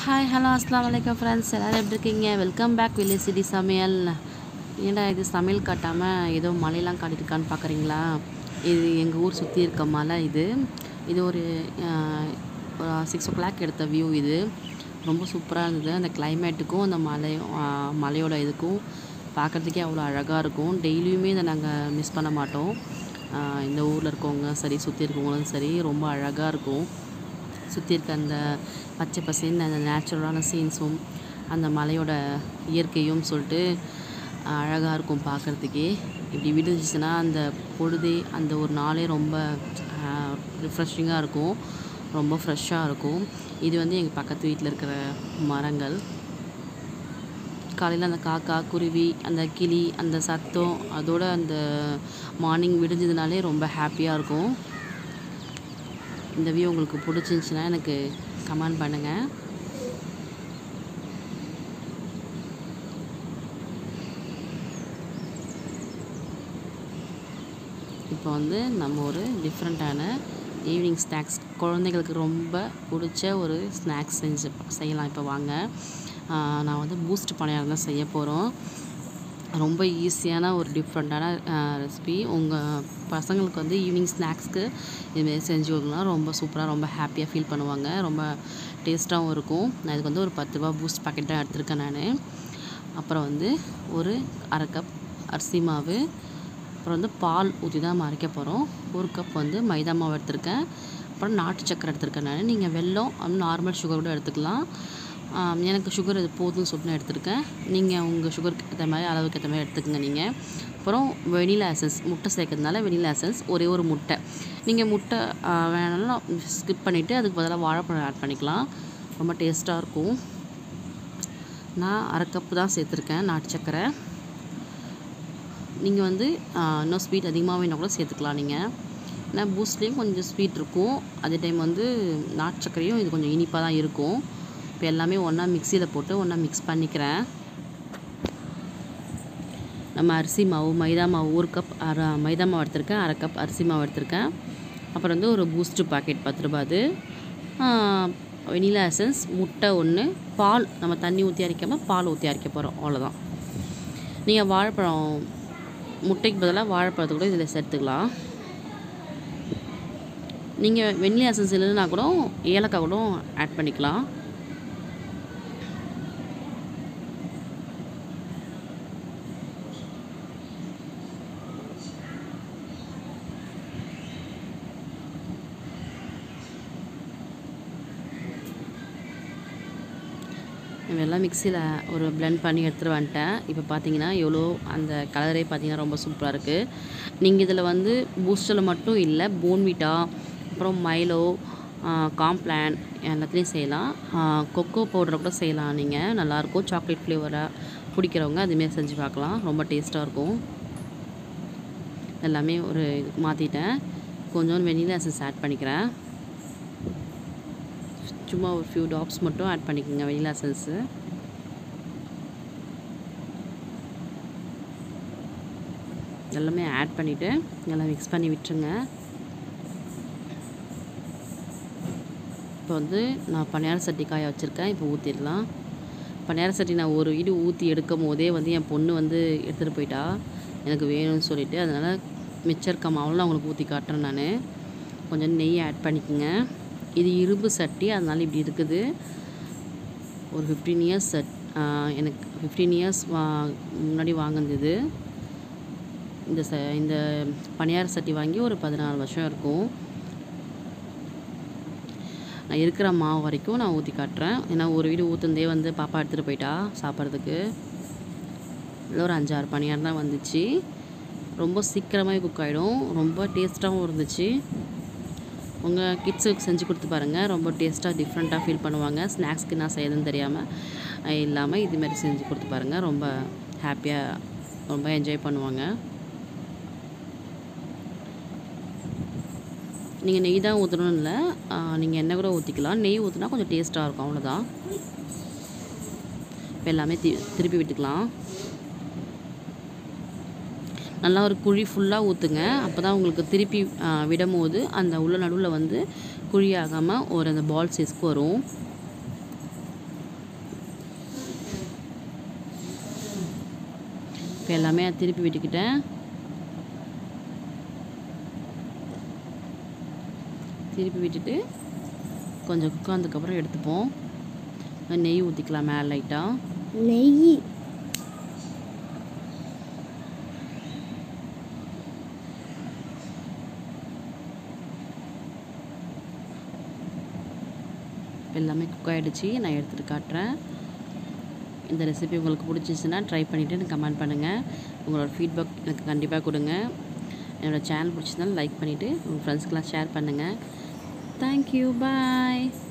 hi hello அஸ்லாம் வலைக்கம் friends எல்லோரும் எப்படி இருக்கீங்க வெல்கம் பேக் வில்லேஜ் சிட்டி சமையல் ஏன்டா இது சமையல் காட்டாமல் ஏதோ மலையெல்லாம் காட்டியிருக்கான்னு பார்க்குறீங்களா இது எங்கள் ஊர் சுற்றி இருக்க மலை இது இது ஒரு சிக்ஸ் ஓ கிளாக் எடுத்த வியூ இது ரொம்ப சூப்பராக இருந்தது அந்த கிளைமேட்டுக்கும் அந்த மலை ஆஹ் மலையோட இதுக்கும் பார்க்குறதுக்கே அவ்வளோ அழகாக இருக்கும் டெய்லியுமே இதை நாங்கள் மிஸ் பண்ண மாட்டோம் ஆஹ் இந்த ஊரில் இருக்கவங்க சரி சுற்றி இருக்கவங்களும் சரி ரொம்ப அழகாக இருக்கும் சுற்றி இருக்க அந்த பச்சை பசேன்னு அந்த நேச்சுரலான சீன்ஸும் அந்த மலையோட இயற்கையும் சொல்லிட்டு அழகாக இருக்கும் பார்க்குறதுக்கே இப்படி விடிஞ்சிச்சுன்னா அந்த பொழுதே அந்த ஒரு நாளே ரொம்ப ரிஃப்ரெஷிங்காக இருக்கும் ரொம்ப ஃப்ரெஷ்ஷாக இருக்கும் இது வந்து எங்கள் பக்கத்து வீட்டில் இருக்கிற மரங்கள் காலையில் அந்த காக்கா குருவி அந்த கிளி அந்த சத்தம் அதோட அந்த மார்னிங் விடிஞ்சதுனாலே ரொம்ப ஹாப்பியாக இருக்கும் இந்த வியூ உங்களுக்கு பிடிச்சிருந்துச்சின்னா எனக்கு கமெண்ட் பண்ணுங்கள் இப்போ வந்து நம்ம ஒரு டிஃப்ரெண்ட்டான ஈவினிங் ஸ்நாக்ஸ் குழந்தைங்களுக்கு ரொம்ப பிடிச்ச ஒரு ஸ்நாக்ஸ் செஞ்சு செய்யலாம் இப்போ வாங்க ஆஹ் நான் வந்து பூஸ்ட் பணியாரம் தான் செய்ய போகிறோம் ரொம்ப ஈஸியான ஒரு டிஃப்ரெண்ட்டான ரெசிபி உங்கள் பசங்களுக்கு வந்து ஈவினிங் ஸ்நாக்ஸ்க்கு இதுமாரி செஞ்சு கொடுக்கலாம் ரொம்ப சூப்பராக ரொம்ப ஹாப்பியாக ஃபீல் பண்ணுவாங்க ரொம்ப டேஸ்ட்டாகவும் இருக்கும் நான் இதுக்கு வந்து ஒரு பத்து ரூபா பூஸ்ட் பாக்கெட் தான் எடுத்திருக்கேன் நான் அப்புறம் வந்து ஒரு அரை கப் அரிசி மாவு அப்புறம் வந்து பால் ஊற்றி தான் அரைக்க போகிறோம் ஒரு கப் வந்து மைதா மாவு எடுத்திருக்கேன் அப்புறம் நாட்டு சக்கரை எடுத்திருக்கேன் நான் நீங்கள் வெல்லம் நார்மல் சுகர் கூட எடுத்துக்கலாம் ஆம், எனக்கு சுகர் இது போதும்னு சொல்லிட்டு நான் எடுத்திருக்கேன் நீங்கள் உங்கள் சுகருக்கு ஏற்ற மாதிரி அளவுக்கு ஏற்ற மாதிரி எடுத்துக்கங்க நீங்கள் அப்புறம் வெனிலா எசன்ஸ் முட்டை சேர்க்கறதுனால வெனிலா எசன்ஸ் ஒரே ஒரு முட்டை நீங்கள் முட்டை ஆ, வேணாலும் ஸ்கிப் பண்ணிவிட்டு அதுக்கு பதிலாக வாழைப்பழம் ஆட் பண்ணிக்கலாம் ரொம்ப டேஸ்ட்டாக இருக்கும் நான் அரை கப்பு தான் சேர்த்துருக்கேன் நாட்டு சக்கரை நீங்கள் வந்து ஆ, இன்னும் ஸ்வீட் அதிகமாக வேணால் கூட சேர்த்துக்கலாம் நீங்கள் ஏன்னா பூஸ்ட்லேயும் கொஞ்சம் ஸ்வீட் இருக்கும் அதே டைம் வந்து நாட்டு சர்க்கரையும் இது கொஞ்சம் இனிப்பாக தான் இருக்கும் இப்போ எல்லாமே ஒன்றா மிக்சியில் போட்டு ஒன்றா மிக்ஸ் பண்ணிக்கிறேன் நம்ம அரிசி மாவு மைதா மாவு ஒரு கப் அரை மைதா மாவு எடுத்திருக்கேன் அரை கப் அரிசி மாவு எடுத்திருக்கேன் அப்புறம் வந்து ஒரு பூஸ்ட்டு பாக்கெட் பத்து ரூபா அது வெனிலா எசன்ஸ் முட்டை ஒன்று பால் நம்ம தண்ணி ஊற்றி அரைக்காமல் பால் ஊற்றி அரைக்க போகிறோம் அவ்வளோதான் நீங்கள் வாழைப்பழம் முட்டைக்கு பதிலாக வாழைப்பழத்தை கூட இதில் சேர்த்துக்கலாம் நீங்கள் வெண்ணிலா எசன்ஸ் இல்லைன்னா கூட ஏலக்காய் கூட ஆட் பண்ணிக்கலாம் இதெல்லாம் மிக்சியில் ஒரு blend பண்ணி எடுத்துகிட்டு வந்துட்டேன் இப்போ பார்த்தீங்கன்னா எவ்வளோ அந்த கலரே பார்த்தீங்கன்னா ரொம்ப சூப்பராக இருக்குது நீங்கள் இதில் வந்து பூஸ்டில் மட்டும் இல்லை போன்விட்டா அப்புறம் மைலோ காம்ப்ளான் எல்லாத்துலேயும் செய்யலாம் கொக்கோ பவுடரை கூட செய்யலாம் நீங்கள் நல்லாயிருக்கும் சாக்லேட் ஃப்ளேவராக பிடிக்கிறவங்க அதுமாரி செஞ்சு பார்க்கலாம் ரொம்ப டேஸ்ட்டாக இருக்கும் எல்லாமே ஒரு இது மாற்றிட்டேன் கொஞ்சம் வெனிலா எசன்ஸ் ஆட் பண்ணிக்கிறேன் சும்மா ஒரு ஃபியூ டாப்ஸ் மட்டும் ஆட் பண்ணிக்கோங்க வெனிலா எசன்ஸு எல்லாமே ஆட் பண்ணிவிட்டு எல்லாம் மிக்ஸ் பண்ணி விட்டுருங்க இப்போ வந்து நான் பணியார சட்டி காய வச்சுருக்கேன் இப்போ ஊற்றிடலாம் பணியார சட்டி நான் ஒரு வீடு ஊற்றி எடுக்கும் போதே வந்து என் பொண்ணு வந்து எடுத்துகிட்டு போயிட்டா எனக்கு வேணும்னு சொல்லிட்டு அதனால் மிச்சம் இருக்க மாவுலாம் அவங்களுக்கு ஊற்றி காட்டுறேன் நான் கொஞ்சம் நெய் ஆட் பண்ணிக்கோங்க இது இரும்பு சட்டி அதனால இப்படி இருக்குது ஒரு ஃபிஃப்டீன் இயர்ஸ் சட் எனக்கு ஃபிஃப்டீன் இயர்ஸ் வா முன்னாடி வாங்கினது இந்த ச இந்த பணியார சட்டி வாங்கி ஒரு பதினாலு வருஷம் இருக்கும் நான் இருக்கிற மாவு வரைக்கும் நான் ஊற்றி காட்டுறேன் ஏன்னா ஒரு வீடு ஊற்றுனதே வந்து பாப்பா எடுத்துகிட்டு போயிட்டா சாப்பிட்றதுக்கு இதில் ஒரு அஞ்சாறு பணியாரம் தான் வந்துச்சு ரொம்ப சீக்கிரமாக குக் ஆகிடும் ரொம்ப டேஸ்ட்டாகவும் இருந்துச்சு உங்கள் கிட்ஸுக்கு செஞ்சு கொடுத்து பாருங்கள் ரொம்ப டேஸ்ட்டாக டிஃப்ரெண்ட்டாக ஃபீல் பண்ணுவாங்க ஸ்நாக்ஸ்க்கு நான் செய்யறதுன்னு தெரியாமல் இல்லாமல் இதுமாரி செஞ்சு கொடுத்து பாருங்கள் ரொம்ப ஹாப்பியாக ரொம்ப என்ஜாய் பண்ணுவாங்க நீங்கள் நெய் தான் ஊற்றணும் இல்லை நீங்கள் எண்ணெய் கூட ஊற்றிக்கலாம் நெய் ஊற்றினா கொஞ்சம் டேஸ்ட்டாக இருக்கும் அவ்வளோதான் இப்போ எல்லாமே தி திருப்பி விட்டுக்கலாம் நல்லா ஒரு குழி ஃபுல்லாக ஊற்றுங்க அப்போ தான் உங்களுக்கு திருப்பி ஆ, விடும்போது அந்த உள்ள நடுவில் வந்து குழி ஆகாமல் ஒரு அந்த பால் சைஸ்க்கு வரும் இப்போ எல்லாமே திருப்பி விட்டுக்கிட்டேன் திருப்பி விட்டுட்டு கொஞ்சம் குக் ஆனதுக்கப்புறம் எடுத்துப்போம் நெய் ஊற்றிக்கலாம் மேலே லைட்டாக நெய் எல்லாமே குக் ஆகிடுச்சு நான் எடுத்துகிட்டு காட்டுறேன் இந்த ரெசிபி உங்களுக்கு பிடிச்சிச்சுன்னா ட்ரை பண்ணிவிட்டு எனக்கு கமெண்ட் பண்ணுங்கள் உங்களோட ஃபீட்பேக் எனக்கு கண்டிப்பாக கொடுங்க என்னோடய சேனல் பிடிச்சிருந்தாலும் லைக் பண்ணிவிட்டு உங்கள் ஃப்ரெண்ட்ஸ்க்கெலாம் ஷேர் பண்ணுங்கள் தேங்க்யூ பாய்